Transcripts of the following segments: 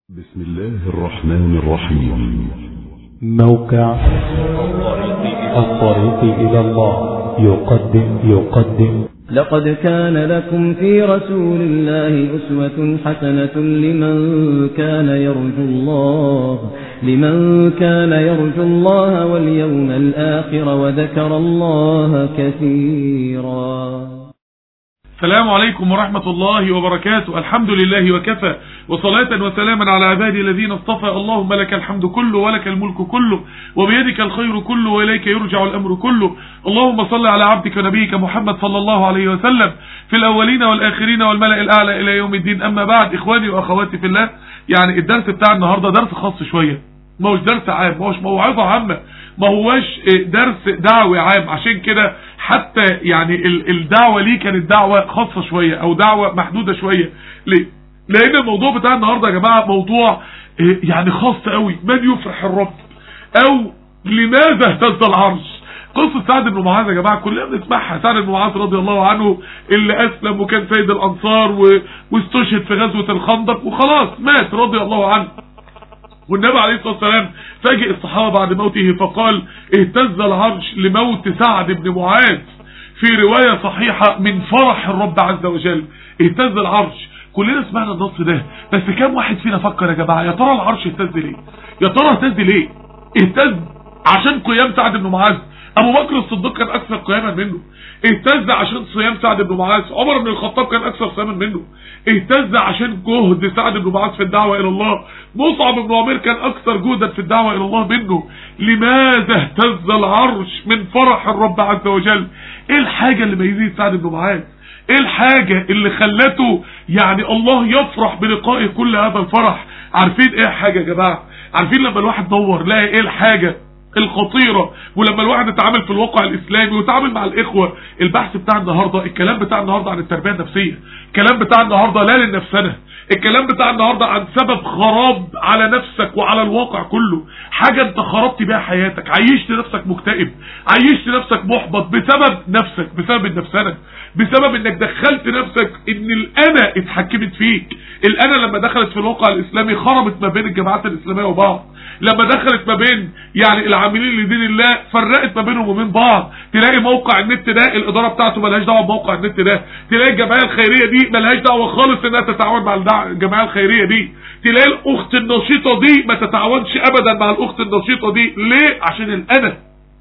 بسم الله الرحمن الرحيم موقع الطريق إلى الله يقدم يقدم لقد كان لكم في رسول الله أسوة حسنة لمن كان يرجو الله لمن كان يرجو الله واليوم الآخر وذكر الله كثيرا السلام عليكم ورحمة الله وبركاته الحمد لله وكفى وصلاة وسلاما على عبادي الذين اصطفى اللهم لك الحمد كله ولك الملك كله وبيدك الخير كله وإليك يرجع الأمر كله اللهم صل على عبدك ونبيك محمد صلى الله عليه وسلم في الأولين والآخرين والملأ الأعلى إلى يوم الدين أما بعد إخواني وأخواتي في الله يعني الدرس بتاع النهاردة درس خاص شوية ما هوش درس عام ما هوش موعظة عامة ما هوش درس دعوي عام عشان كده حتى يعني الدعوة ليه كانت دعوة خاصة شوية او دعوة محدودة شوية ليه لان الموضوع بتاع النهاردة يا جماعة موضوع يعني خاص قوي من يفرح الرب او لماذا اهتز العرش قصة سعد بن معاذ يا جماعة كلنا بنسمعها سعد بن معاذ رضي الله عنه اللي اسلم وكان سيد الانصار و... واستشهد في غزوة الخندق وخلاص مات رضي الله عنه والنبي عليه الصلاة والسلام فاجئ الصحابة بعد موته فقال اهتز العرش لموت سعد بن معاذ في رواية صحيحة من فرح الرب عز وجل اهتز العرش كلنا سمعنا النص ده بس كم واحد فينا فكر يا جماعة يا ترى العرش اهتز ليه يا ترى اهتز ليه اهتز عشان قيام سعد بن معاذ ابو بكر الصديق كان اكثر قياما منه اهتز عشان صيام سعد بن معاذ عمر بن الخطاب كان اكثر صياما منه اهتز عشان جهد سعد بن معاذ في الدعوة الى الله مصعب بن عمير كان اكثر جهدا في الدعوة الى الله منه لماذا اهتز العرش من فرح الرب عز وجل ايه الحاجة اللي ميزت سعد بن معاذ ايه الحاجة اللي خلته يعني الله يفرح بلقائه كل هذا الفرح عارفين ايه حاجة يا جماعة عارفين لما الواحد دور لاقي ايه الحاجة الخطيرة ولما الواحد اتعامل في الواقع الاسلامي وتعامل مع الاخوة البحث بتاع النهاردة الكلام بتاع النهاردة عن التربية النفسية الكلام بتاع النهاردة لا للنفسنة الكلام بتاع النهاردة عن سبب خراب على نفسك وعلى الواقع كله حاجة انت خربت بيها حياتك عيشت نفسك مكتئب عيشت نفسك محبط بسبب نفسك بسبب النفسنة بسبب انك دخلت نفسك ان الانا اتحكمت فيك الانا لما دخلت في الواقع الاسلامي خربت ما بين الجماعات الاسلامية وبعض لما دخلت ما بين يعني العاملين لدين الله فرقت ما بينهم وبين بعض تلاقي موقع النت ده الاداره بتاعته ملهاش دعوه بموقع النت ده تلاقي الجمعيه الخيريه دي ملهاش دعوه خالص انها تتعاون مع الجمعيه الخيريه دي تلاقي الاخت النشيطه دي ما تتعاونش ابدا مع الاخت النشيطه دي ليه عشان الانا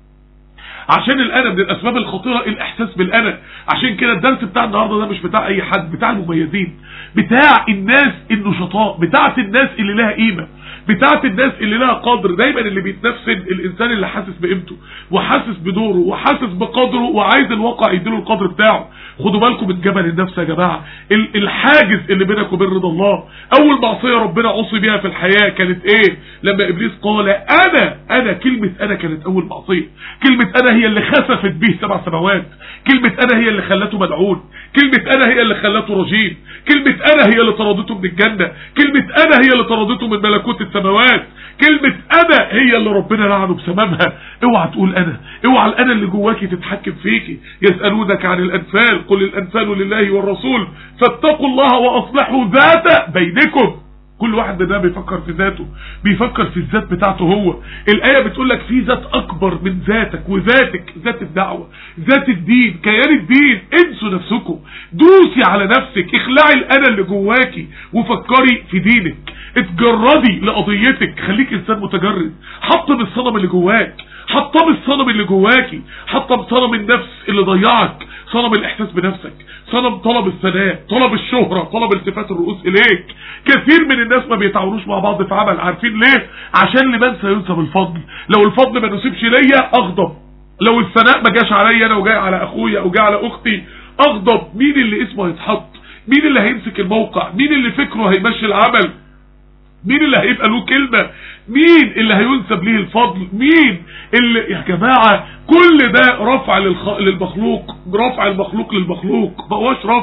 عشان الانا من الاسباب الخطيره الاحساس بالانا عشان كده الدرس بتاع النهارده ده مش بتاع اي حد بتاع المميزين بتاع الناس النشطاء بتاعه الناس اللي لها قيمه بتاعه الناس اللي لها قدر دايما اللي بيتنفسن الانسان اللي حاسس بقيمته وحاسس بدوره وحاسس بقدره وعايز الواقع يديله القدر بتاعه خدوا بالكم من جبل النفس يا جماعه الحاجز اللي بينك وبين رضا الله اول معصيه ربنا عصي بيها في الحياه كانت ايه لما ابليس قال انا انا كلمه انا كانت اول معصيه كلمه انا هي اللي خسفت به سبع سماوات كلمه انا هي اللي خلته ملعون كلمه انا هي اللي خلته رجيم كلمه انا هي اللي طردته من الجنه كلمه انا هي اللي طردته من ملكوت السماوات كلمة انا هي اللي ربنا لعنه بسببها اوعى تقول انا اوعى الانا اللي جواكي تتحكم فيكي يسألونك عن الانفال قل الانفال لله والرسول فاتقوا الله واصلحوا ذات بينكم كل واحد مننا بيفكر في ذاته بيفكر في الذات بتاعته هو الآية بتقول لك في ذات أكبر من ذاتك وذاتك ذات الدعوة ذات الدين كيان الدين انسوا نفسكم دوسي على نفسك اخلعي الأنا اللي جواكي وفكري في دينك اتجردي لقضيتك خليك إنسان متجرد حطم الصنم اللي جواك حطم الصنم اللي جواكي حطم صنم النفس اللي ضيعك صنم الإحساس بنفسك صنم طلب الثناء طلب الشهرة طلب التفات الرؤوس إليك كثير من الناس ما بيتعاونوش مع بعض في عمل عارفين ليه عشان لمن سينسب الفضل لو الفضل ما نسيبش ليا أغضب لو الثناء ما جاش عليا أنا وجاي على أخويا أو جاي على أختي أغضب مين اللي اسمه هيتحط مين اللي هيمسك الموقع مين اللي فكره هيمشي العمل مين اللي هيبقى له كلمة مين اللي هينسب ليه الفضل مين اللي يا جماعة كل ده رفع للخ... للمخلوق رفع المخلوق للمخلوق بقواش رفع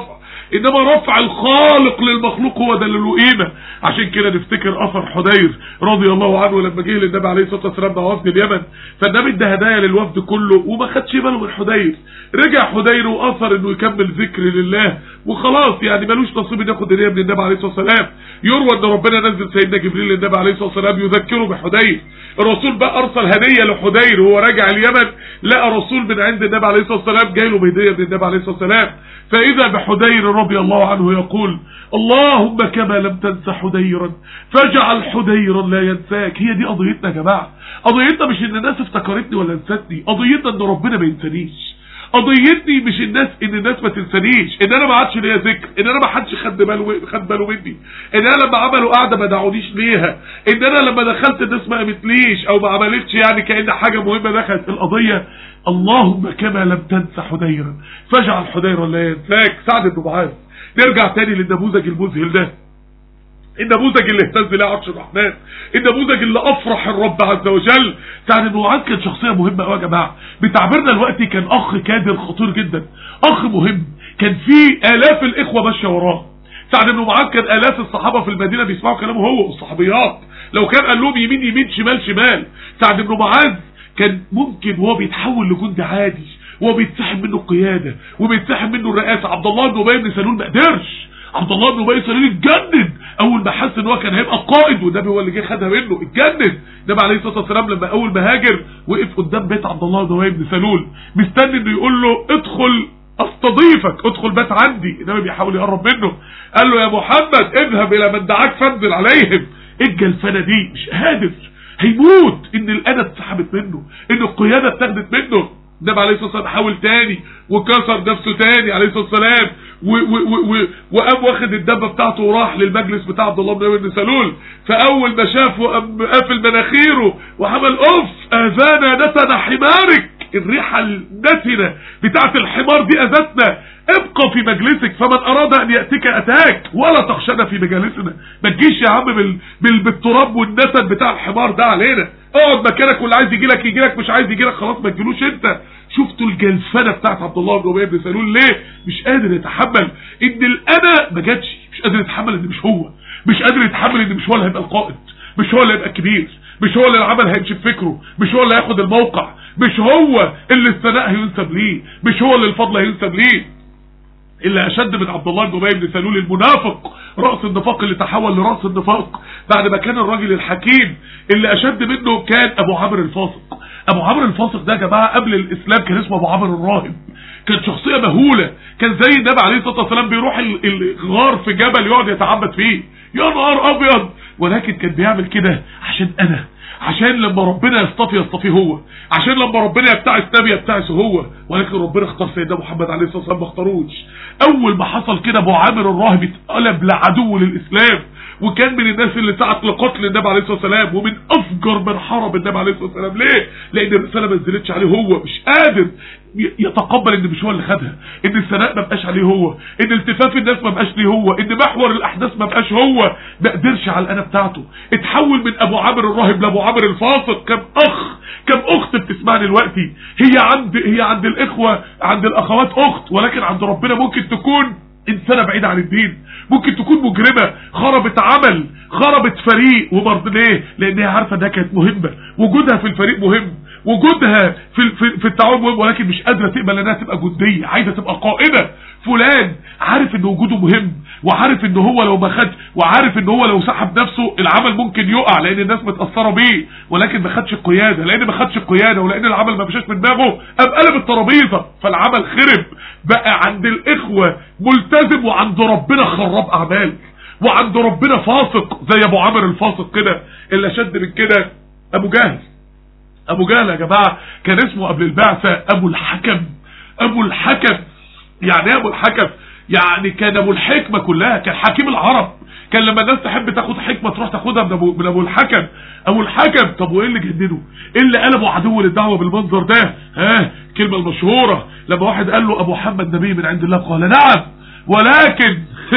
انما رفع الخالق للمخلوق هو ده اللي له قيمه عشان كده نفتكر اثر حدير رضي الله عنه لما جه للنبي عليه الصلاه والسلام مع وفد اليمن فالنبي ادى هدايا للوفد كله وما خدش باله من حدير رجع حدير واثر انه يكمل ذكر لله وخلاص يعني ملوش نصيب انه ياخد هديه من النبي عليه الصلاه والسلام يروى ان ربنا نزل سيدنا جبريل للنبي عليه الصلاه والسلام يذكره بحدير الرسول بقى ارسل هديه لحدير وهو راجع اليمن لقى رسول من عند النبي عليه الصلاه والسلام جاي له بهديه من النبي عليه الصلاه والسلام فاذا بحدير رضي الله عنه يقول اللهم كما لم تنس حديرا فاجعل حديرا لا ينساك هي دي قضيتنا يا جماعه قضيتنا مش ان الناس افتكرتني ولا نسيتني قضيتنا ان ربنا ما ينسانيش قضيتي مش الناس ان الناس ما تنسانيش ان انا ما عادش ليا ذكر ان انا ما حدش خد باله خد باله مني ان انا لما عملوا قاعده ما دعونيش ليها ان انا لما دخلت الناس ما قامتليش او ما عملتش يعني كان حاجه مهمه دخلت القضيه اللهم كما لم تنس حديرا فاجعل حديرا لا ينساك سعد بن معاذ نرجع تاني للنموذج المذهل ده النموذج اللي اهتز له عرش الرحمن النموذج اللي افرح الرب عز وجل سعد بن معاذ كان شخصيه مهمه قوي يا جماعه بتعبيرنا دلوقتي كان اخ كادر خطير جدا اخ مهم كان في الاف الاخوه ماشيه وراه سعد بن معاذ كان الاف الصحابه في المدينه بيسمعوا كلامه هو والصحابيات لو كان قال لهم يمين يمين شمال شمال سعد بن معاذ كان ممكن وهو بيتحول لجند عادي وهو بيتسحب منه القياده وبيتسحب منه الرئاسه عبد الله بن ابي بن سلول ما قدرش عبد الله بن ابي سلول اتجنن اول ما حس ان هو كان هيبقى قائد والنبي هو اللي جه خدها منه اتجنن النبي عليه الصلاه والسلام لما اول ما هاجر وقف قدام بيت عبد الله بن ابي بن سلول مستني انه يقول له ادخل استضيفك ادخل بيت عندي النبي بيحاول يقرب منه قال له يا محمد اذهب الى من دعاك فانزل عليهم ايه الجلفنه دي مش قادر هيموت ان الانا اتسحبت منه ان القياده اتاخدت منه النبي عليه الصلاه والسلام حاول تاني وكسر نفسه تاني عليه الصلاه والسلام وقام واخد الدبه بتاعته وراح للمجلس بتاع عبد الله بن ابي بن سلول فاول ما شافه قام قافل مناخيره وعمل اوف اذانا نتن حمارك الريحه النتنه بتاعه الحمار دي اذتنا ابقى في مجلسك فمن اراد ان ياتيك اتاك ولا تخشنا في مجالسنا ما تجيش يا عم بال... بال... بالتراب والنتن بتاع الحمار ده علينا اقعد مكانك واللي عايز يجي لك يجي لك مش عايز يجي لك خلاص ما تجيلوش انت شفتوا الجلفنه بتاعت عبد الله بن ابي بن سلول ليه مش قادر يتحمل ان الانا ما جاتش مش قادر يتحمل ان مش هو مش قادر يتحمل ان مش هو اللي هيبقى القائد مش هو اللي هيبقى الكبير مش هو اللي العمل هيمشي بفكره مش هو اللي هياخد الموقع مش هو اللي الثناء هينسب ليه مش هو اللي الفضل هينسب ليه اللي اشد من عبد الله بن ابي بن سلول المنافق راس النفاق اللي تحول لراس النفاق بعد ما كان الراجل الحكيم اللي اشد منه كان ابو عمرو الفاسق ابو عمرو الفاسق ده يا جماعه قبل الاسلام كان اسمه ابو عمرو الراهب كان شخصيه مهوله كان زي النبي عليه الصلاه والسلام بيروح الغار في جبل يقعد يتعبد فيه يا نهار ابيض ولكن كان بيعمل كده عشان انا عشان لما ربنا يصطفي يصطفيه هو عشان لما ربنا يبتعث نبي يبتعثه هو ولكن ربنا اختار سيدنا محمد عليه الصلاه والسلام ما اختاروش اول ما حصل كده ابو عامر الراهب اتقلب لعدو للاسلام وكان من الناس اللي سعت لقتل النبي عليه الصلاه والسلام ومن افجر من حارب النبي عليه الصلاه والسلام ليه؟ لان الرساله ما نزلتش عليه هو مش قادر يتقبل ان مش هو اللي خدها ان الثناء ما بقاش عليه هو ان التفاف الناس ما بقاش ليه هو ان محور الاحداث ما بقاش هو ما قدرش على الانا بتاعته اتحول من ابو عامر الراهب لابو عامر الفاسق كم اخ كم اخت بتسمعني دلوقتي هي عند هي عند الاخوه عند الاخوات اخت ولكن عند ربنا ممكن تكون انسانه بعيده عن الدين ممكن تكون مجرمه خربت عمل خربت فريق وبرضه ليه لان هي عارفه انها كانت مهمه وجودها في الفريق مهم وجودها في في, في التعاون مهم ولكن مش قادره تقبل انها تبقى جنديه عايزه تبقى قائده فلان عارف ان وجوده مهم وعارف ان هو لو ما خدش وعارف ان هو لو سحب نفسه العمل ممكن يقع لان الناس متاثره بيه ولكن ما خدش القياده لان ما خدش القياده ولان العمل ما مشاش من دماغه قام قلب الترابيزه فالعمل خرب بقى عند الاخوه ملتزم وعند ربنا خراب اعمال وعند ربنا فاسق زي ابو عامر الفاسق كده اللي شد من كده ابو جهل ابو جهل يا جماعه كان اسمه قبل البعثه ابو الحكم ابو الحكم يعني ايه ابو الحكم يعني كان ابو الحكمه كلها كان حكيم العرب كان لما الناس تحب تاخد حكمه تروح تاخدها من ابو من ابو الحكم ابو الحكم طب وايه اللي جننه ايه اللي قلبه عدو للدعوه بالمنظر ده ها الكلمه المشهوره لما واحد قال له ابو محمد نبي من عند الله قال نعم ولكن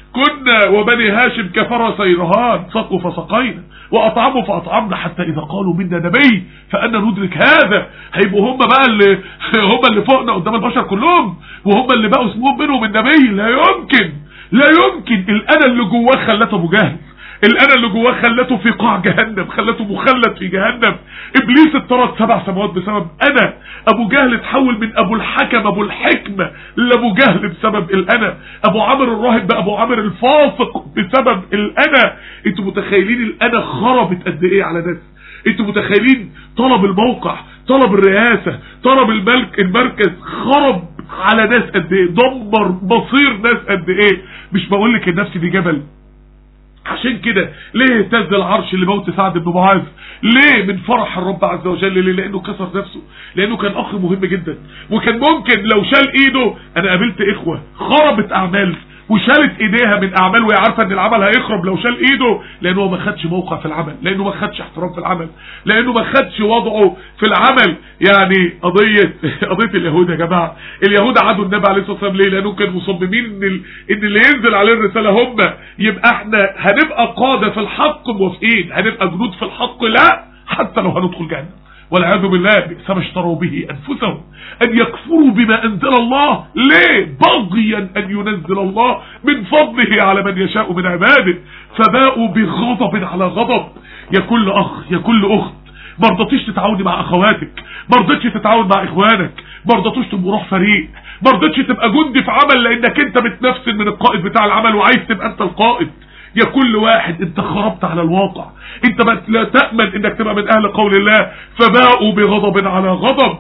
كنا وبني هاشم كفرسي رهان سقوا فسقينا واطعموا فاطعمنا حتى اذا قالوا منا نبي فانا ندرك هذا هيبقوا هم بقى اللي هم اللي فوقنا قدام البشر كلهم وهم اللي بقوا اسمهم منهم النبي لا يمكن لا يمكن الانا اللي جواه خلته ابو جهل الانا اللي جواه خلته في قاع جهنم خلته مخلد في جهنم ابليس اتطرد سبع سماوات بسبب انا ابو جهل اتحول من ابو الحكم ابو الحكمه لابو جهل بسبب الانا ابو عامر الراهب بقى ابو عامر الفاسق بسبب الانا انتوا متخيلين الانا خربت قد ايه على ناس انتوا متخيلين طلب الموقع طلب الرئاسة طلب الملك المركز خرب على ناس قد ايه دمر مصير ناس قد ايه مش بقول لك النفس دي جبل عشان كده ليه اهتز العرش اللي موت سعد بن معاذ ليه من فرح الرب عز وجل ليه لانه كسر نفسه لانه كان اخ مهم جدا وكان ممكن لو شال ايده انا قابلت اخوة خربت اعمال وشالت ايديها من اعمال وهي عارفه ان العمل هيخرب لو شال ايده لانه ما خدش موقع في العمل لانه ما خدش احترام في العمل لانه ما خدش وضعه في العمل يعني قضيه قضيه اليهود يا جماعه اليهود عادوا النبي عليه الصلاه والسلام ليه لانهم كانوا مصممين ان ال... ان اللي ينزل عليه الرساله هم يبقى احنا هنبقى قاده في الحق موافقين هنبقى جنود في الحق لا حتى لو هندخل جهنم والعياذ بالله بئس ما اشتروا به انفسهم ان يكفروا بما انزل الله ليه بغيا ان ينزل الله من فضله على من يشاء من عباده فباءوا بغضب على غضب يا كل اخ يا كل اخت ما رضيتيش تتعاوني مع اخواتك ما رضيتش تتعاون مع اخوانك ما رضيتوش تبقوا روح فريق ما رضيتش تبقى جندي في عمل لانك انت بتنفسن من القائد بتاع العمل وعايز تبقى انت القائد يا كل واحد انت خربت على الواقع انت ما لا تأمن انك تبقى من اهل قول الله فباءوا بغضب على غضب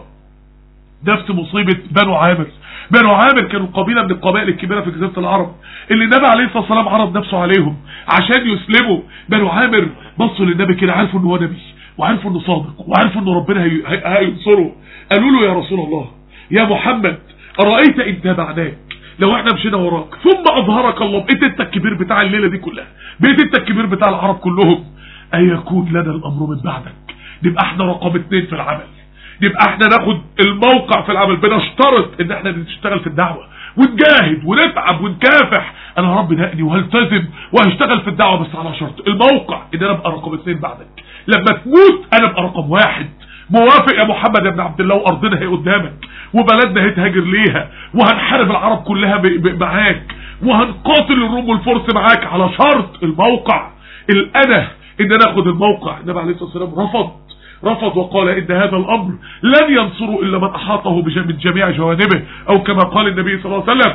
نفس مصيبة بنو عامر بنو عامر كانوا قبيلة من القبائل الكبيرة في جزيرة العرب اللي النبي عليه الصلاة والسلام عرض نفسه عليهم عشان يسلموا بنو عامر بصوا للنبي كده عرفوا ان هو نبي وعرفوا انه صادق وعرفوا ان ربنا هي- هي- هينصره قالوا له يا رسول الله يا محمد أرأيت إن تابعناك لو احنا مشينا وراك ثم أظهرك الله بقيت انت الكبير بتاع الليلة دي كلها بقيت انت الكبير بتاع العرب كلهم أيكون لنا الأمر من بعدك نبقى احنا رقم اتنين في العمل نبقى احنا ناخد الموقع في العمل بنشترط ان احنا نشتغل في الدعوة ونجاهد ونتعب ونكافح انا يا رب نقني وهلتزم وهشتغل في الدعوة بس على شرط الموقع ان انا ابقى رقم اتنين بعدك لما تموت انا ابقى رقم واحد موافق يا محمد يا ابن عبد الله وارضنا هي قدامك وبلدنا هي تهاجر ليها وهنحارب العرب كلها ب- ب- معاك وهنقاتل الروم والفرس معاك على شرط الموقع الانا ان انا اخد الموقع النبي عليه الصلاه والسلام رفض رفض وقال ان هذا الامر لن ينصره الا من احاطه بج- من جميع جوانبه او كما قال النبي صلى الله عليه وسلم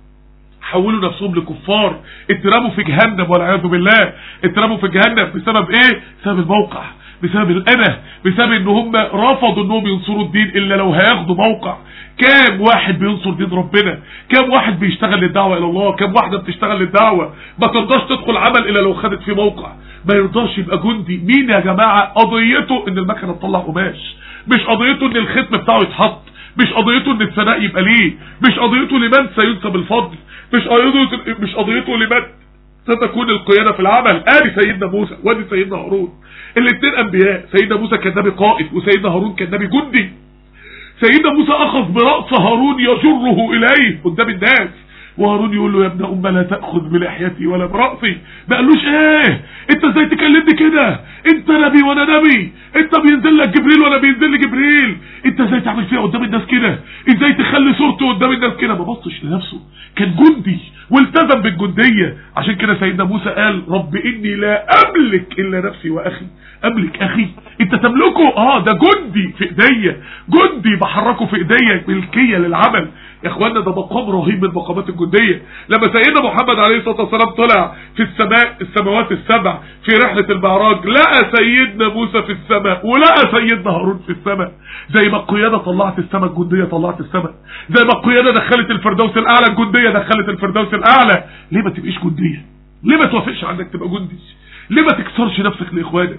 حولوا نفسهم لكفار اترموا في جهنم والعياذ بالله اترموا في جهنم بسبب ايه بسبب الموقع بسبب الانا بسبب ان هم رفضوا انهم ينصروا الدين الا لو هياخدوا موقع كام واحد بينصر دين ربنا كام واحد بيشتغل للدعوة الى الله كام واحدة بتشتغل للدعوة ما ترضاش تدخل عمل الا لو خدت فيه موقع ما يرضاش يبقى جندي مين يا جماعة قضيته ان المكنة تطلع قماش مش قضيته ان الختم بتاعه يتحط مش قضيته ان الثناء يبقى ليه مش قضيته لمن سينسب الفضل مش قضيته مش قضيته لمن ستكون القيادة في العمل ادي سيدنا موسى وادي سيدنا هارون الاثنين انبياء سيدنا موسى كان نبي قائد وسيدنا هارون كان نبي جندي سيدنا موسى اخذ برأس هارون يجره اليه قدام الناس وهارون يقول له يا ابن ام لا تأخذ بلحيتي ولا برأسي ما قالوش ايه انت ازاي تكلمني كده انت نبي وانا نبي انت بينزل لك جبريل وانا بينزل لي جبريل انت ازاي تعمل فيها قدام الناس كده ازاي تخلي صورته قدام الناس كده ما بصش لنفسه كان جندي والتزم بالجندية عشان كده سيدنا موسى قال رب اني لا املك الا نفسي واخي املك اخي انت تملكه اه ده جندي في ايديا جندي بحركه في ايديا ملكيه للعمل يا اخوانا ده مقام رهيب من مقامات الجنديه لما سيدنا محمد عليه الصلاه والسلام طلع في السماء السماوات السبع في رحله المعراج لقى سيدنا موسى في السماء ولقى سيدنا هارون في السماء زي ما القياده طلعت السماء الجنديه طلعت السماء زي ما القياده دخلت الفردوس الاعلى الجنديه دخلت الفردوس الاعلى ليه ما تبقيش جنديه ليه ما توافقش عنك تبقى جندي ليه ما تكسرش نفسك لاخوانك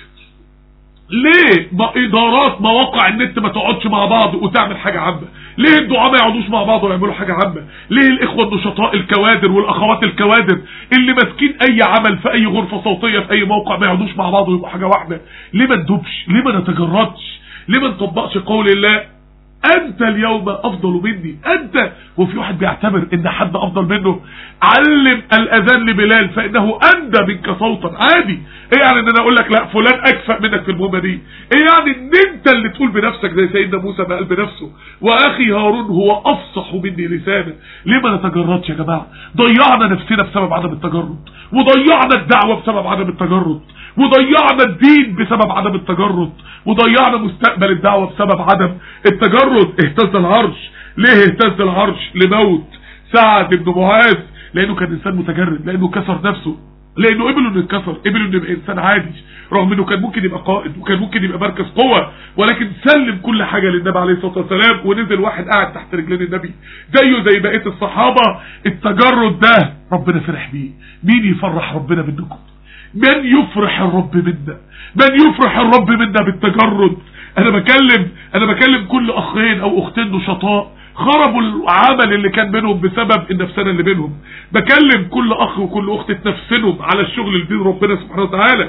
ليه ما ادارات مواقع النت ما تقعدش مع بعض وتعمل حاجة عامة ليه الدعاء ما يقعدوش مع بعض ويعملوا حاجة عامة ليه الاخوة النشطاء الكوادر والاخوات الكوادر اللي ماسكين اي عمل في اي غرفة صوتية في اي موقع ما يقعدوش مع بعض ويبقوا حاجة واحدة ليه ما ندوبش ليه ما نتجردش ليه ما نطبقش قول الله انت اليوم افضل مني انت وفي واحد بيعتبر ان حد افضل منه علم الاذان لبلال فانه اندى منك صوتا عادي ايه يعني ان انا اقول لك لا فلان اكفأ منك في المهمه دي ايه يعني ان انت اللي تقول بنفسك زي سيدنا موسى ما قال بنفسه واخي هارون هو افصح مني لسانا ليه ما نتجردش يا جماعه ضيعنا نفسنا بسبب عدم التجرد وضيعنا الدعوه بسبب عدم التجرد وضيعنا الدين بسبب عدم التجرد وضيعنا مستقبل الدعوة بسبب عدم التجرد اهتز العرش ليه اهتز العرش لموت سعد بن معاذ لانه كان انسان متجرد لانه كسر نفسه لانه قبل انه يتكسر قبل انه يبقى انسان عادي رغم انه كان ممكن يبقى قائد وكان ممكن يبقى مركز قوة ولكن سلم كل حاجة للنبي عليه الصلاة والسلام ونزل واحد قاعد تحت رجلين النبي زيه زي بقية الصحابة التجرد ده ربنا فرح بيه مين يفرح ربنا منكم من يفرح الرب منا من يفرح الرب منا بالتجرد انا بكلم انا بكلم كل اخين او اختين نشطاء خربوا العمل اللي كان بينهم بسبب النفسانه اللي بينهم بكلم كل اخ وكل اخت تنفسنهم على الشغل لدين ربنا سبحانه وتعالى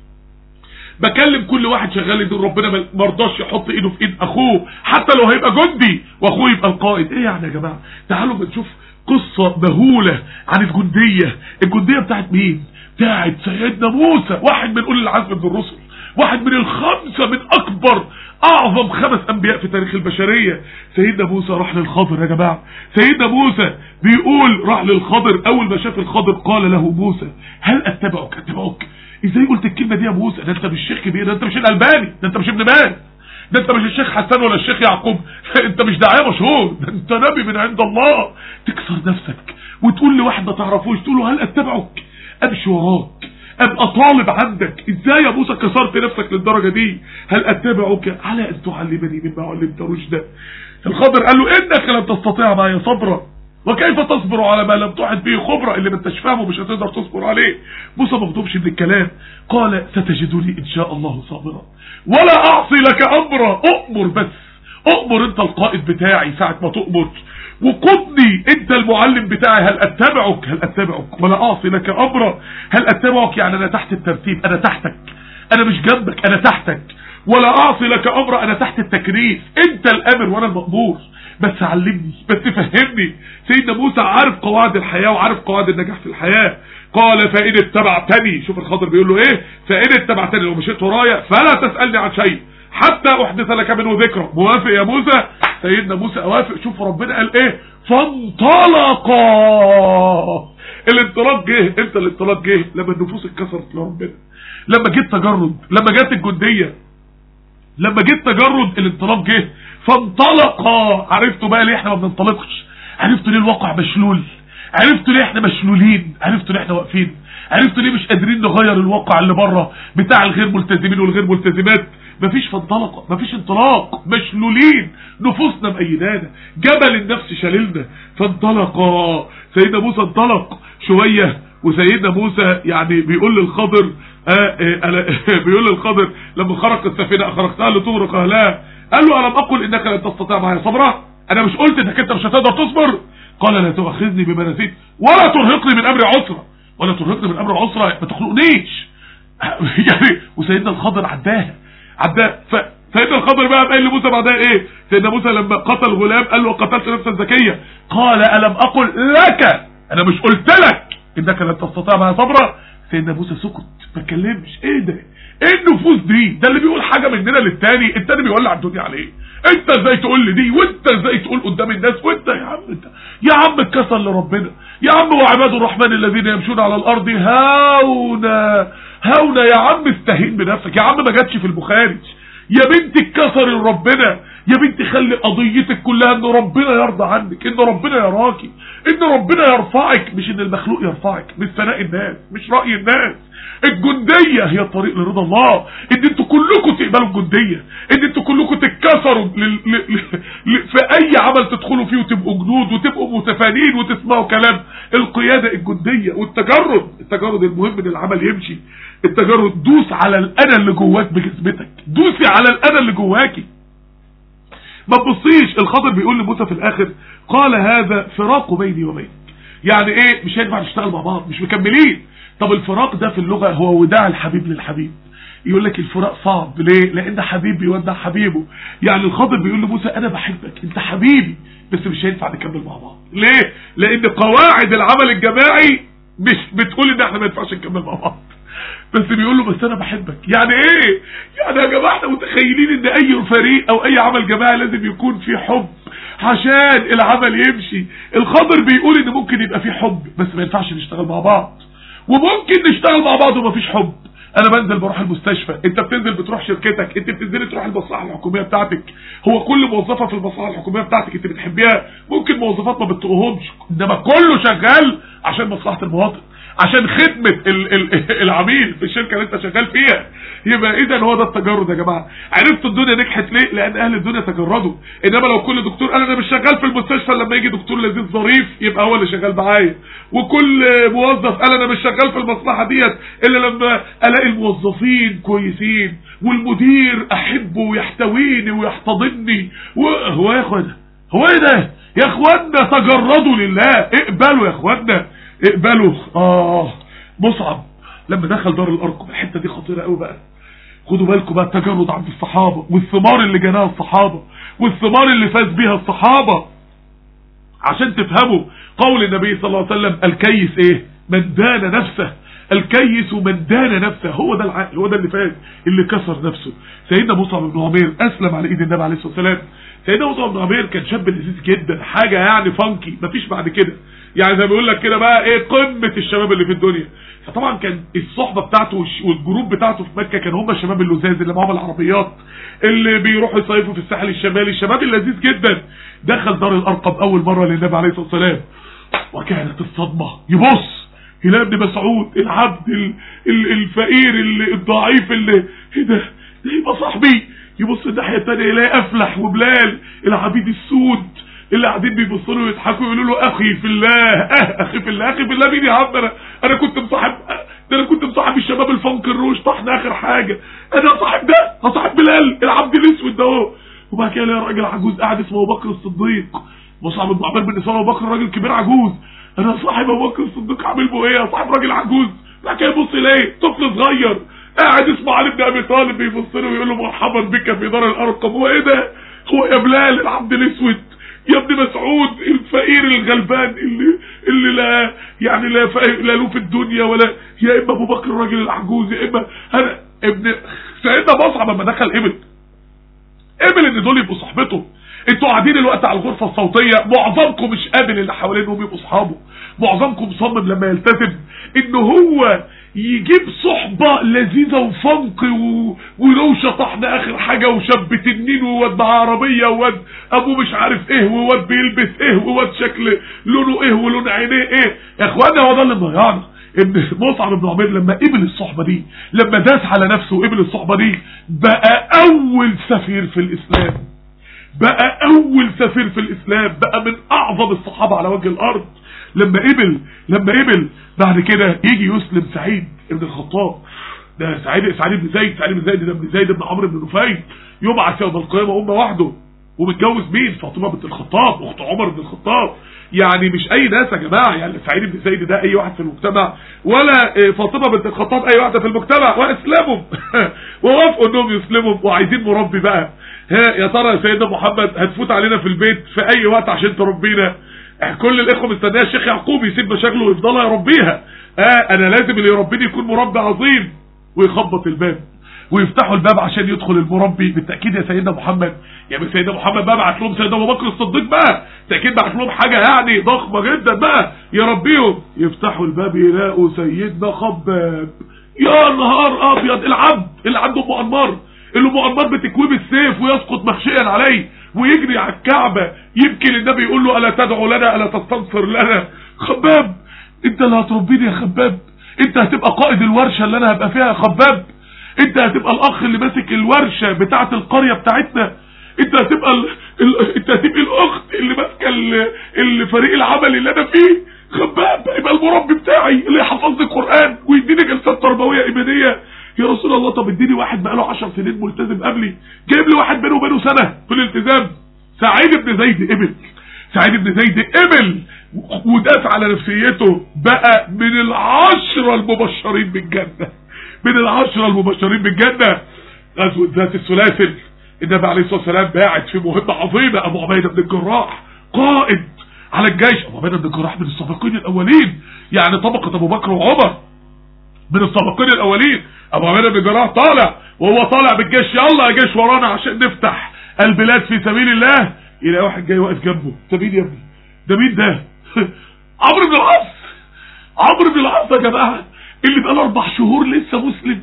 بكلم كل واحد شغال لدين ربنا ما رضاش يحط ايده في ايد اخوه حتى لو هيبقى جندي واخوه يبقى القائد ايه يعني يا جماعه تعالوا بنشوف قصه مهوله عن الجنديه الجنديه بتاعت مين بتاعت سيدنا موسى واحد من اولي العزم من الرسل واحد من الخمسة من اكبر اعظم خمس انبياء في تاريخ البشرية سيدنا موسى راح للخضر يا جماعة سيدنا موسى بيقول راح للخضر اول ما شاف الخضر قال له موسى هل اتبعك اتبعك ازاي قلت الكلمة دي يا موسى ده انت مش شيخ كبير ده انت مش الالباني ده انت مش ابن باز ده انت مش الشيخ حسان ولا الشيخ يعقوب انت مش داعيه مشهور ده انت نبي من عند الله تكسر نفسك وتقول لواحد ما تعرفوش تقول له هل اتبعك امشي وراك ابقى طالب عندك ازاي يا موسى كسرت نفسك للدرجة دي هل اتبعك على ان تعلمني مما علمت رشدا الخضر قال له انك لن تستطيع معي صبرا وكيف تصبر على ما لم تحد به خبرة اللي ما انتش فاهمه مش هتقدر تصبر عليه موسى ما غضبش من الكلام قال ستجدني ان شاء الله صابرا ولا اعصي لك امرا اؤمر بس اؤمر انت القائد بتاعي ساعة ما تؤمر وقدني انت المعلم بتاعي هل اتبعك هل اتبعك ولا اعصي لك امرا هل اتبعك يعني انا تحت الترتيب انا تحتك انا مش جنبك انا تحتك ولا اعصي لك امرا انا تحت التكريس انت الامر وانا المأمور بس علمني بس فهمني سيدنا موسى عارف قواعد الحياة وعارف قواعد النجاح في الحياة قال فإن اتبعتني شوف الخضر بيقول له ايه فإن اتبعتني لو مشيت ورايا فلا تسألني عن شيء حتى احدث لك منه ذكرى موافق يا موسى سيدنا موسى اوافق شوف ربنا قال ايه فانطلقا الانطلاق جه امتى الانطلاق جه لما النفوس اتكسرت لربنا لما جه التجرد لما جت الجنديه لما جه التجرد الانطلاق جه فانطلقا عرفتوا بقى ليه احنا ما بننطلقش عرفتوا ليه الواقع مشلول عرفتوا ليه احنا مشلولين عرفتوا ليه احنا واقفين عرفتوا ليه مش قادرين نغير الواقع اللي بره بتاع الغير ملتزمين والغير ملتزمات مفيش فانطلق مفيش انطلاق مشلولين نفوسنا مأيدانا جبل النفس شللنا فانطلقا سيدنا موسى انطلق شوية وسيدنا موسى يعني بيقول للخضر آه آه بيقول للخضر لما خرق السفينة خرقتها لتغرق اهلها قال له ألم أقل إنك لن تستطيع معي صبرا أنا مش قلت إنك أنت مش هتقدر تصبر قال لا تؤاخذني بما نسيت ولا ترهقني من أمري عسرا ولا ترهقني من أمري عسرا ما تخلقنيش يعني وسيدنا الخضر عداها عداها فسيدنا الخضر بقى قال لموسى بعدها ايه سيدنا موسى لما قتل غلام قال له قتلت نفسا زكية قال ألم أقل لك أنا مش قلت لك إنك لن تستطيع معي صبرا سيدنا موسى سكت ما اتكلمش ايه ده ايه النفوس دي ده اللي بيقول حاجة مننا للتاني التاني بيولع الدنيا عليه انت ازاي تقول لي دي وانت ازاي تقول قدام الناس وانت يا عم انت يا عم اتكسر لربنا يا عم وعباد الرحمن الذين يمشون على الارض هاونا هاونا يا عم استهين بنفسك يا عم ما جاتش في البخاري يا بنتي اتكسر لربنا يا بنتي خلي قضيتك كلها ان ربنا يرضى عنك ان ربنا يراكي ان ربنا يرفعك مش ان المخلوق يرفعك مش ثناء الناس مش رأي الناس الجندية هي الطريق لرضا الله ان انتوا كلكم تقبلوا الجندية ان انتوا كلكم تتكسروا لل... ل... ل... في اي عمل تدخلوا فيه وتبقوا جنود وتبقوا متفانين وتسمعوا كلام القيادة الجندية والتجرد التجرد المهم ان العمل يمشي التجرد دوس على الانا اللي جواك بجسمتك دوسي على الانا اللي جواكي ما تبصيش الخضر بيقول لموسى في الاخر قال هذا فراق بيني وبينك يعني ايه مش هينفع نشتغل مع بعض مش مكملين طب الفراق ده في اللغة هو وداع الحبيب للحبيب يقول لك الفراق صعب ليه لان حبيب بيودع حبيبه يعني الخضر بيقول لموسى انا بحبك انت حبيبي بس مش هينفع نكمل مع بعض ليه لان قواعد العمل الجماعي مش بتقول ان احنا ما ينفعش نكمل مع بعض بس بيقول له بس انا بحبك يعني ايه يعني يا جماعه احنا متخيلين ان اي فريق او اي عمل جماعي لازم يكون فيه حب عشان العمل يمشي الخضر بيقول ان ممكن يبقى فيه حب بس ما ينفعش نشتغل مع بعض وممكن نشتغل مع بعض ومفيش حب انا بنزل بروح المستشفى انت بتنزل بتروح شركتك انت بتنزل تروح المصلحه الحكوميه بتاعتك هو كل موظفه في المصلحه الحكوميه بتاعتك انت بتحبيها ممكن موظفات ما بتطقهمش انما كله شغال عشان مصلحه المواطن عشان خدمة ال ال العميل في الشركة اللي انت شغال فيها يبقى اذا هو ده التجرد يا جماعة عرفت الدنيا نجحت ليه لان اهل الدنيا تجردوا انما لو كل دكتور قال انا مش شغال في المستشفى لما يجي دكتور لذيذ ظريف يبقى هو اللي شغال معايا وكل موظف قال انا مش شغال في المصلحة ديت الا لما الاقي الموظفين كويسين والمدير احبه ويحتويني ويحتضني هو يا اخوانا هو ايه ده يا اخوانا تجردوا لله اقبلوا يا اخوانا اقبلوا اه مصعب لما دخل دار الارقم الحته دي خطيره قوي بقى خدوا بالكم بقى التجرد عند الصحابه والثمار اللي جناها الصحابه والثمار اللي فاز بيها الصحابه عشان تفهموا قول النبي صلى الله عليه وسلم الكيس ايه من دان نفسه الكيس من دان نفسه هو ده العقل هو ده اللي فاز اللي كسر نفسه سيدنا مصعب بن عمير اسلم على ايد النبي عليه الصلاه والسلام سيدنا مصعب بن عمير كان شاب لذيذ جدا حاجه يعني فانكي مفيش بعد كده يعني زي ما بيقول لك كده بقى ايه قمه الشباب اللي في الدنيا فطبعا كان الصحبه بتاعته والجروب بتاعته في مكه كانوا هم الشباب اللزاز اللي معاهم العربيات اللي بيروحوا يصيفوا في الساحل الشمالي الشباب اللذيذ جدا دخل دار الارقم اول مره للنبي عليه الصلاه والسلام وكانت الصدمه يبص هلال بن مسعود العبد ال ال الفقير ال الضعيف اللي ايه ده ده يبقى صاحبي يبص الناحيه الثانيه يلاقي افلح وبلال العبيد السود اللي قاعدين بيبصوا له ويضحكوا يقولوا له اخي في الله اه اخي في الله اخي في الله مين يا عم انا انا كنت مصاحب ده انا كنت مصاحب الشباب الفنك الروش طحن اخر حاجه انا صاحب ده هصاحب بلال العبد الاسود ده اهو وبعد كده الاقي راجل عجوز قاعد اسمه ابو بكر الصديق مصعب بن عمير بن اسماعيل ابو بكر راجل كبير عجوز انا صاحب ابو بكر الصديق عامل بيه ايه صاحب راجل عجوز بعد كده يبص يلاقي طفل صغير قاعد اسمه علي بن ابي طالب بيبص له ويقول له مرحبا بك في دار الارقم هو ايه ده هو يا بلال العبد الاسود يا ابن مسعود الفقير الغلبان اللي اللي لا يعني لا لا له في الدنيا ولا يا اما ابو بكر الراجل العجوز يا اما انا ابن سيدنا مصعب لما دخل قبل قبل ان دول يبقوا صحبته انتوا قاعدين الوقت على الغرفه الصوتيه معظمكم مش قابل اللي حوالينهم يبقوا اصحابه معظمكم مصمم لما يلتزم ان هو يجيب صحبة لذيذة وفنق و... وروشة طحن اخر حاجة وشاب تنين وواد مع عربية وواد ابوه مش عارف ايه وواد بيلبس ايه وواد شكل لونه ايه ولون عينيه ايه يا اخوانا هو ده اللي مضيعنا ان مصعب بن عمير لما قبل الصحبة دي لما داس على نفسه وقبل الصحبة دي بقى اول سفير في الاسلام بقى اول سفير في الاسلام بقى من اعظم الصحابة على وجه الارض لما قبل لما قبل بعد كده يجي يسلم سعيد ابن الخطاب ده سعيد سعيد بن زيد سعيد بن زيد ده ابن زيد بن عمرو بن نفيل يبعث يوم القيامه امه وحده ومتجوز مين فاطمه بنت الخطاب اخت عمر بن الخطاب يعني مش اي ناس يا جماعه يعني سعيد بن زيد ده اي واحد في المجتمع ولا فاطمه بنت الخطاب اي واحده في المجتمع واسلموا ووافقوا انهم يسلموا وعايزين مربي بقى ها يا ترى يا سيدنا محمد هتفوت علينا في البيت في اي وقت عشان تربينا كل الاخوه مستنيه الشيخ يعقوب يسيب مشاغله ويفضلها يربيها اه انا لازم اللي يربيني يكون مربي عظيم ويخبط الباب ويفتحوا الباب عشان يدخل المربي بالتاكيد يا سيدنا محمد يعني سيدنا محمد بقى بعت لهم سيدنا ابو بكر الصديق بقى بالتاكيد بعت لهم حاجه يعني ضخمه جدا بقى يربيهم يفتحوا الباب يلاقوا سيدنا خباب يا نهار ابيض العبد اللي عنده ام انمار اللي ام انمار بتكويه بالسيف ويسقط مخشيا عليه ويجري على الكعبة يمكن النبي يقول له ألا تدعو لنا ألا تستنصر لنا خباب انت اللي هتربيني يا خباب انت هتبقى قائد الورشة اللي انا هبقى فيها يا خباب انت هتبقى الاخ اللي ماسك الورشة بتاعة القرية بتاعتنا انت هتبقى ال... ال... انت هتبقى الاخت اللي ماسكه ال... الفريق العمل اللي انا فيه خباب يبقى المربي بتاعي اللي يحفظني القرآن ويديني جلسات تربوية ايمانية يا رسول الله طب اديني واحد بقاله 10 سنين ملتزم قبلي جايب لي واحد بينه وبينه سنه في الالتزام سعيد بن زيد قبل سعيد بن زيد قبل وداس على نفسيته بقى من العشرة المبشرين بالجنة من العشرة المبشرين بالجنة غزوة ذات السلاسل النبي عليه الصلاة والسلام باعت في مهمة عظيمة أبو عبيدة بن الجراح قائد على الجيش أبو عبيدة بن الجراح من السابقين الأولين يعني طبقة أبو بكر وعمر من السابقين الأولين أبو عبيدة بن الجراح طالع وهو طالع بالجيش يلا يا جيش ورانا عشان نفتح البلاد في سبيل الله يلاقي واحد جاي واقف جنبه ده مين يا ابني ده مين ده عمرو بن العاص عمرو بن العاص يا جماعه اللي بقى له اربع شهور لسه مسلم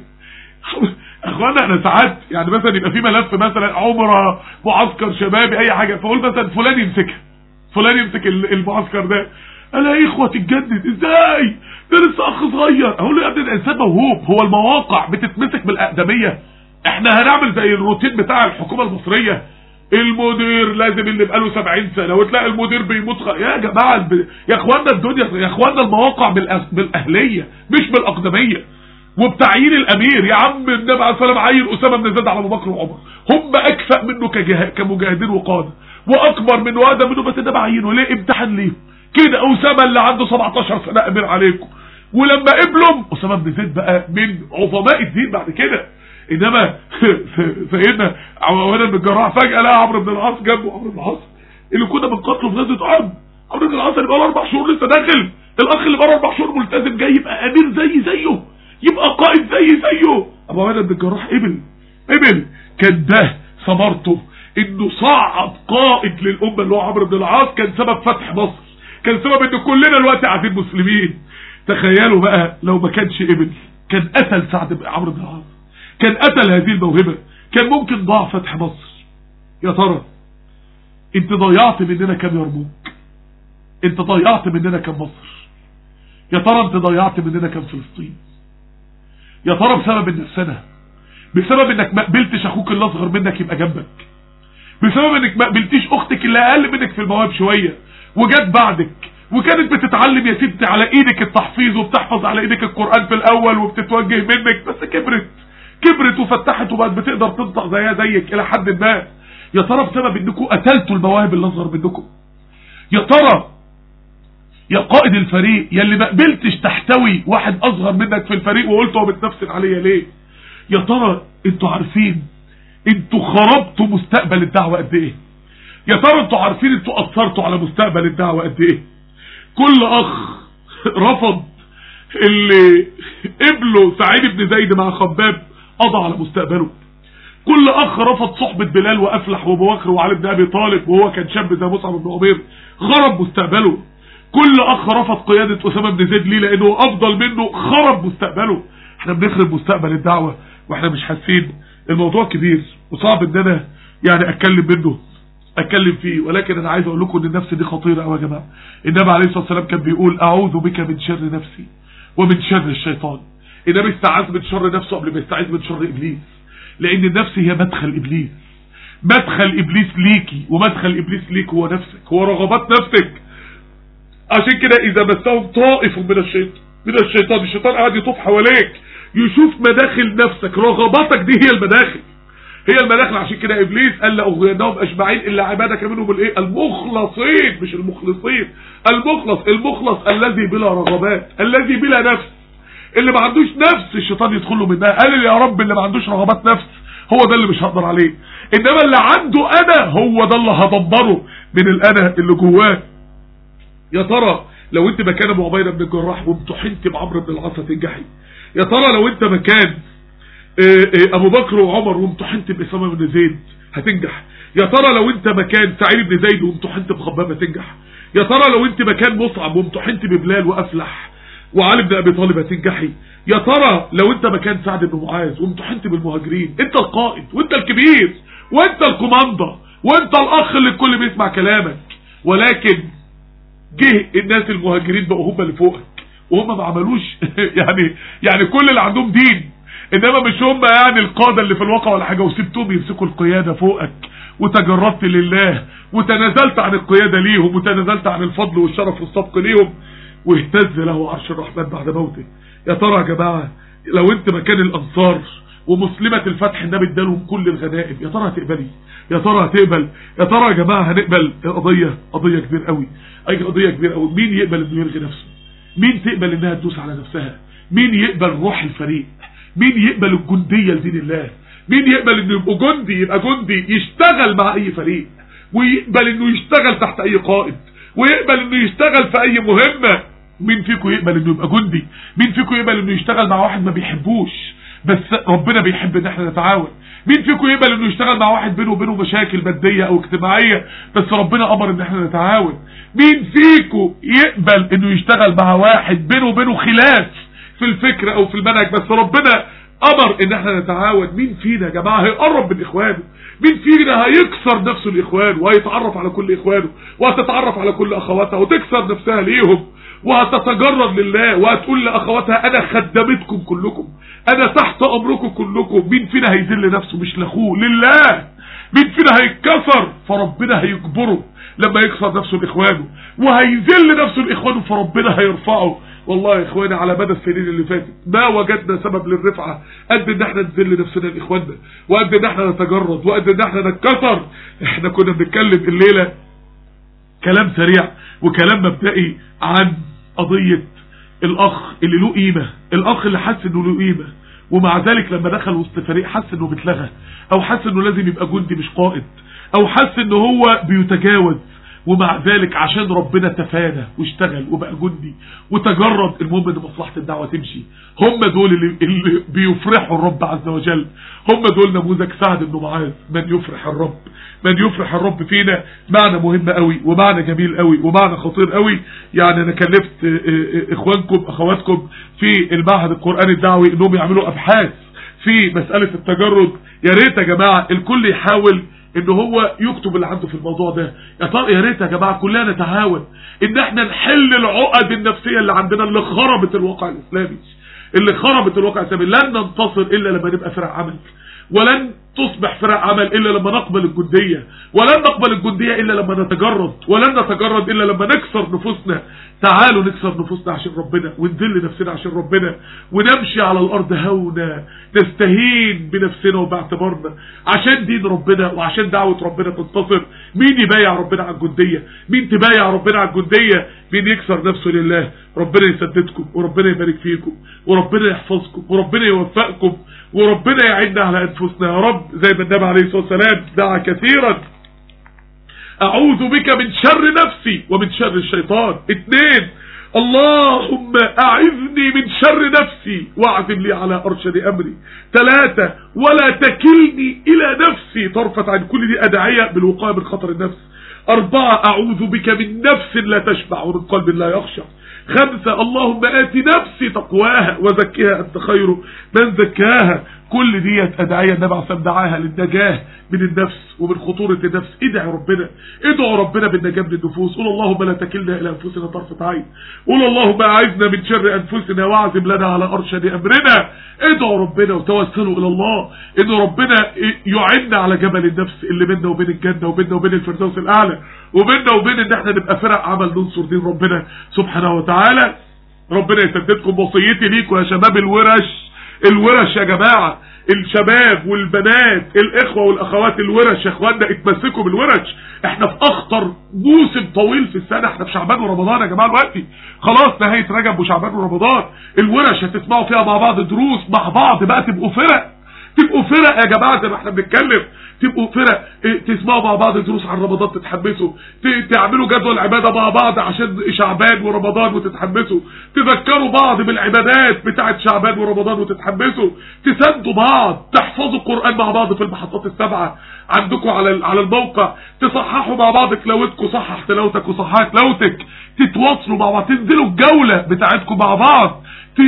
اخوانا انا ساعات يعني مثلا يبقى في ملف مثلا عمره معسكر شبابي اي حاجه فاقول مثلا فلان يمسكها فلان يمسك ال- المعسكر ده الاقي اخوه تتجدد ازاي ده لسه اخ صغير اقول له يا ابني ده انسان موهوب هو المواقع بتتمسك بالاقدميه احنا هنعمل زي الروتين بتاع الحكومه المصريه المدير لازم اللي بقاله 70 سنه وتلاقي المدير بيموت خ... يا جماعه الب... يا اخوانا الدنيا يا اخوانا المواقع بالأس... بالاهليه مش بالاقدميه وبتعيين الامير يا عم النبي عليه الصلاه والسلام عين اسامه بن زيد على ابو بكر وعمر هم اكفأ منه كجه... كمجاهدين وقاده واكبر منه واقدم منه بس النبي عينه ليه امتحان ليه كده اسامه اللي عنده 17 سنه امير عليكم ولما قبلهم اسامه بن زيد بقى من عظماء الدين بعد كده انما سيدنا عمر بن الجراح فجاه لقى عمرو بن العاص جنبه عمرو بن العاص اللي كنا بنقاتله في غزوه احد عمرو بن العاص اللي بقى له اربع شهور لسه داخل الاخ اللي بقى له اربع شهور ملتزم جاي يبقى امير زي زيه يبقى قائد زي زيه ابو عمر بن الجراح قبل قبل كان ده ثمرته انه صعد قائد للامه اللي هو عمرو بن العاص كان سبب فتح مصر كان سبب ان كلنا دلوقتي قاعدين مسلمين تخيلوا بقى لو ما كانش قبل كان قتل سعد بن عمرو بن العاص كان قتل هذه الموهبة كان ممكن ضاع فتح مصر يا ترى انت ضيعت مننا كم يرموك انت ضيعت مننا كم مصر يا ترى انت ضيعت مننا كم فلسطين يا ترى بسبب النفسنة بسبب انك ما قبلتش اخوك اللي اصغر منك يبقى جنبك بسبب انك ما قبلتيش اختك اللي اقل منك في المواهب شوية وجت بعدك وكانت بتتعلم يا ستي على ايدك التحفيظ وبتحفظ على ايدك القرآن في الاول وبتتوجه منك بس كبرت كبرت وفتحت وبقت بتقدر تنطق زيها زيك الى حد ما يا ترى بسبب انكم قتلتوا المواهب اللي اصغر منكم يا ترى يا قائد الفريق يا اللي ما قبلتش تحتوي واحد اصغر منك في الفريق وقلت هو بتنفسن عليا ليه يا ترى انتوا عارفين انتوا خربتوا مستقبل الدعوه قد ايه يا ترى انتوا عارفين انتوا اثرتوا على مستقبل الدعوه قد ايه كل اخ رفض اللي قبله سعيد بن زيد مع خباب قضى على مستقبله كل اخ رفض صحبة بلال وافلح وابو بكر وعلي بن ابي طالب وهو كان شاب زي مصعب بن عمير خرب مستقبله كل اخ رفض قيادة اسامة بن زيد ليه لانه افضل منه خرب مستقبله احنا بنخرب مستقبل الدعوة واحنا مش حاسين الموضوع كبير وصعب ان انا يعني اتكلم منه اتكلم فيه ولكن انا عايز اقول لكم ان النفس دي خطيرة قوي يا جماعة النبي عليه الصلاة والسلام كان بيقول اعوذ بك من شر نفسي ومن شر الشيطان النبي استعاذ من شر نفسه قبل ما يستعيذ من شر ابليس لان النفس هي مدخل ابليس مدخل ابليس ليكي ومدخل ابليس ليك هو نفسك هو رغبات نفسك عشان كده اذا مسهم طائف من الشيطان من الشيطان الشيطان قاعد يطوف حواليك يشوف مداخل نفسك رغباتك دي هي المداخل هي المداخل عشان كده ابليس قال لاغوينهم اجمعين الا عبادك منهم الايه المخلصين مش المخلصين المخلص المخلص الذي بلا رغبات الذي بلا نفس اللي ما عندوش نفس الشيطان يدخل له منها قال يا رب اللي ما عندوش رغبات نفس هو ده اللي مش هقدر عليه انما اللي عنده انا هو ده اللي هدمره من الانا اللي جواه يا ترى لو انت مكان ابو عبيده بن الجراح وامتحنت بعمرو بن العاص هتنجحي يا ترى لو انت مكان اه اه ابو بكر وعمر وامتحنت باسامه بن زيد هتنجح يا ترى لو انت مكان سعيد بن زيد وامتحنت بخباب هتنجح يا ترى لو انت مكان مصعب وامتحنت ببلال وافلح وعلي بن ابي طالب هتنجحي يا ترى لو انت مكان سعد بن معاذ وامتحنت بالمهاجرين انت القائد وانت الكبير وانت الكوماندا وانت الاخ اللي الكل بيسمع كلامك ولكن جه الناس المهاجرين بقوا هم اللي فوقك وهم ما عملوش يعني يعني كل اللي عندهم دين انما مش هم يعني القادة اللي في الواقع ولا حاجة وسبتهم يمسكوا القيادة فوقك وتجردت لله وتنازلت عن القيادة ليهم وتنازلت عن الفضل والشرف والسبق ليهم واهتز له عرش الرحمن بعد موته يا ترى يا جماعة لو انت مكان الانصار ومسلمة الفتح النبي ادالهم كل الغنائم يا ترى هتقبلي يا ترى هتقبل يا ترى يا جماعة هنقبل قضية قضية كبير قوي اي قضية كبير قوي مين يقبل انه يلغي نفسه مين تقبل انها تدوس على نفسها مين يقبل روح الفريق مين يقبل الجندية لدين الله مين يقبل انه يبقى جندي يبقى جندي يشتغل مع اي فريق ويقبل انه يشتغل تحت اي قائد ويقبل انه يشتغل في اي مهمة مين فيكم يقبل انه يبقى جندي مين فيكم يقبل انه يشتغل مع واحد ما بيحبوش بس ربنا بيحب ان احنا نتعاون مين فيكم يقبل انه يشتغل مع واحد بينه وبينه مشاكل مادية او اجتماعية بس ربنا امر ان احنا نتعاون مين فيكم يقبل انه يشتغل مع واحد بينه وبينه خلاف في الفكر او في المنهج بس ربنا امر ان احنا نتعاون مين فينا يا جماعة هيقرب من اخوانه مين فينا هيكسر نفسه لاخوانه وهيتعرف على كل اخوانه وهتتعرف على كل اخواتها وتكسر نفسها ليهم وهتتجرد لله وهتقول لاخواتها انا خدمتكم كلكم انا تحت امركم كلكم مين فينا هيذل نفسه مش لاخوه لله مين فينا هيتكسر فربنا هيجبره لما يكسر نفسه لاخوانه وهيذل نفسه لاخوانه فربنا هيرفعه والله يا اخواني على مدى السنين اللي فاتت ما وجدنا سبب للرفعة قد ان احنا نذل نفسنا لاخواننا وقد ان احنا نتجرد وقد ان احنا نتكسر احنا كنا بنتكلم الليلة كلام سريع وكلام مبدئي عن قضية الاخ اللي له قيمة الاخ اللي حس انه له قيمة ومع ذلك لما دخل وسط فريق حس انه بيتلغى او حس انه لازم يبقى جندي مش قائد او حس انه هو بيتجاوز ومع ذلك عشان ربنا تفانى واشتغل وبقى جندي وتجرد المهم ان مصلحة الدعوة تمشي هم دول اللي, اللي بيفرحوا الرب عز وجل هم دول نموذج سعد بن معاذ من يفرح الرب من يفرح الرب فينا معنى مهم قوي ومعنى جميل قوي ومعنى خطير قوي يعني انا كلفت اخوانكم اخواتكم في المعهد القرآني الدعوي انهم يعملوا ابحاث في مسألة التجرد يا ريت يا جماعة الكل يحاول ان هو يكتب اللي عنده في الموضوع ده يا ترى يا ريت يا جماعه كلنا نتعاون ان احنا نحل العقد النفسيه اللي عندنا اللي خربت الواقع الاسلامي اللي خربت الواقع الاسلامي لن ننتصر الا لما نبقى فرق عمل ولن تصبح فرق عمل الا لما نقبل الجنديه ولن نقبل الجنديه الا لما نتجرد ولن نتجرد الا لما نكسر نفوسنا تعالوا نكسر نفوسنا عشان ربنا ونذل نفسنا عشان ربنا ونمشي على الارض هونا نستهين بنفسنا وباعتبارنا عشان دين ربنا وعشان دعوة ربنا تنتصر مين يبايع ربنا على الجندية مين تبايع ربنا على الجندية مين يكسر نفسه لله ربنا يسددكم وربنا يبارك فيكم وربنا يحفظكم وربنا يوفقكم وربنا يعيننا على انفسنا يا رب زي ما النبي عليه الصلاة والسلام دعا كثيرا اعوذ بك من شر نفسي ومن شر الشيطان اتنين اللهم اعذني من شر نفسي واعزم لي على ارشد امري ثلاثة ولا تكلني الى نفسي طرفة عن كل دي ادعية بالوقاية من خطر النفس اربعة اعوذ بك من نفس لا تشبع ومن قلب لا يخشع خمسة اللهم آت نفسي تقواها وزكها أنت خير من زكاها كل ديت أدعية النبي عليه الصلاة دعاها للنجاة من النفس ومن خطورة النفس ادعي ربنا ادعوا ربنا بالنجاة من النفوس قول اللهم لا تكلنا إلى أنفسنا طرفة عين قول اللهم أعذنا من شر أنفسنا واعزم لنا على أرشد أمرنا ادعوا ربنا وتوسلوا إلى الله إن ربنا يعنا على جبل النفس اللي بيننا وبين الجنة وبيننا وبين الفردوس الأعلى وبيننا وبين إن احنا نبقى فرق عمل ننصر دين ربنا سبحانه وتعالى ربنا يسددكم وصيتي ليكم يا شباب الورش الورش يا جماعة الشباب والبنات الاخوة والاخوات الورش يا اخوانا اتمسكوا بالورش احنا في اخطر موسم طويل في السنة احنا في شعبان ورمضان يا جماعة دلوقتي خلاص نهاية رجب وشعبان ورمضان الورش هتسمعوا فيها مع بعض دروس مع بعض بقى تبقوا فرق تبقوا فرق يا جماعة زي ما احنا بنتكلم تبقوا فرق اه تسمعوا مع بعض دروس عن رمضان تتحمسوا تعملوا جدول عبادة مع بعض عشان شعبان ورمضان وتتحمسوا تذكروا بعض بالعبادات بتاعت شعبان ورمضان وتتحمسوا تساندوا بعض تحفظوا القرآن مع بعض في المحطات السبعة عندكم على على الموقع تصححوا مع بعض تلاوتكم صحح تلاوتك وصحح تلاوتك تتواصلوا مع بعض تنزلوا الجولة بتاعتكم مع بعض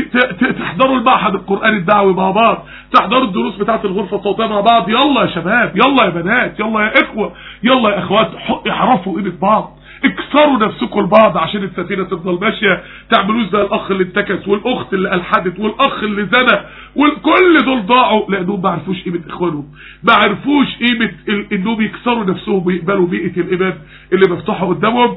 تحضروا المعهد القرآني الدعوي مع بعض تحضروا الدروس بتاعت الغرفة الصوتية مع بعض يلا يا شباب يلا يا بنات يلا يا اخوة يلا يا اخوات اعرفوا قيمة بعض اكسروا نفسكم لبعض عشان السفينة تفضل ماشية تعملوش زي الاخ اللي انتكس والاخت اللي الحدت والاخ اللي زنى وكل دول ضاعوا لانهم ما عرفوش قيمة اخوانهم ما عرفوش قيمة انهم يكسروا نفسهم ويقبلوا بيئة الايمان اللي مفتوحة قدامهم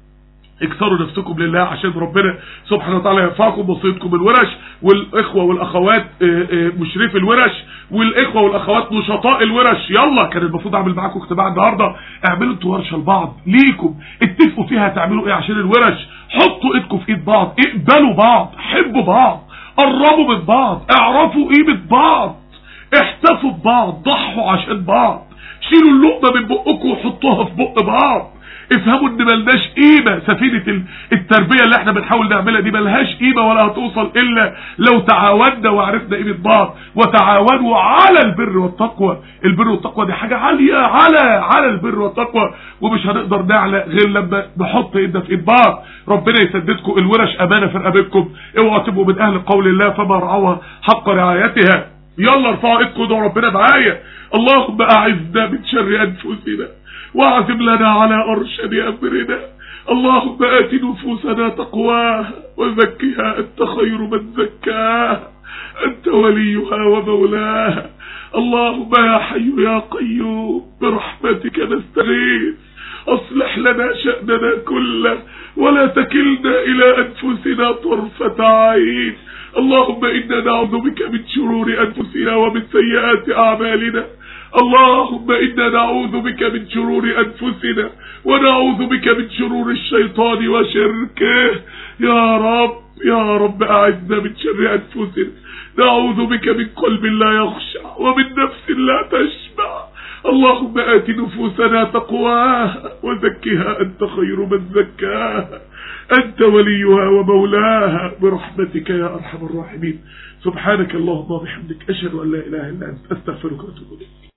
اكسروا نفسكم لله عشان ربنا سبحانه وتعالى يرفعكم وصيتكم الورش والاخوة والاخوات مشرف الورش والاخوة والاخوات نشطاء الورش يلا كان المفروض اعمل معاكم اجتماع النهاردة اعملوا انتوا ورشة لبعض ليكم اتفقوا فيها تعملوا ايه عشان الورش حطوا ايدكم في ايد بعض اقبلوا بعض حبوا بعض قربوا من بعض اعرفوا قيمة بعض احتفوا ببعض ضحوا عشان بعض شيلوا اللقمة من بقكم وحطوها في بق بعض افهموا ان ملناش قيمة سفينة التربية اللي احنا بنحاول نعملها دي ملهاش قيمة ولا هتوصل الا لو تعاوننا وعرفنا قيمة بعض وتعاونوا على البر والتقوى البر والتقوى دي حاجة عالية على على البر والتقوى ومش هنقدر نعلى غير لما نحط ايدنا في ايد بعض ربنا يسددكم الورش امانة في رقبتكم اوعوا تبقوا من اهل قول الله فما رعوها حق رعايتها يلا ارفعوا ايدكم ده ربنا معايا اللهم اعزنا من شر انفسنا واعزم لنا على ارشد امرنا اللهم ات نفوسنا تقواها وزكها انت خير من زكاها انت وليها ومولاها اللهم يا حي يا قيوم برحمتك نستغيث اصلح لنا شأننا كله ولا تكلنا الى انفسنا طرفة عين اللهم انا نعوذ بك من شرور انفسنا ومن سيئات اعمالنا اللهم انا نعوذ بك من شرور انفسنا ونعوذ بك من شرور الشيطان وشركه يا رب يا رب اعزنا من شر انفسنا نعوذ بك من قلب لا يخشع ومن نفس لا تشبع اللهم آت نفوسنا تقواها وزكها أنت خير من زكاها أنت وليها ومولاها برحمتك يا أرحم الراحمين سبحانك اللهم وبحمدك أشهد أن لا إله إلا أنت أستغفرك وأتوب إليك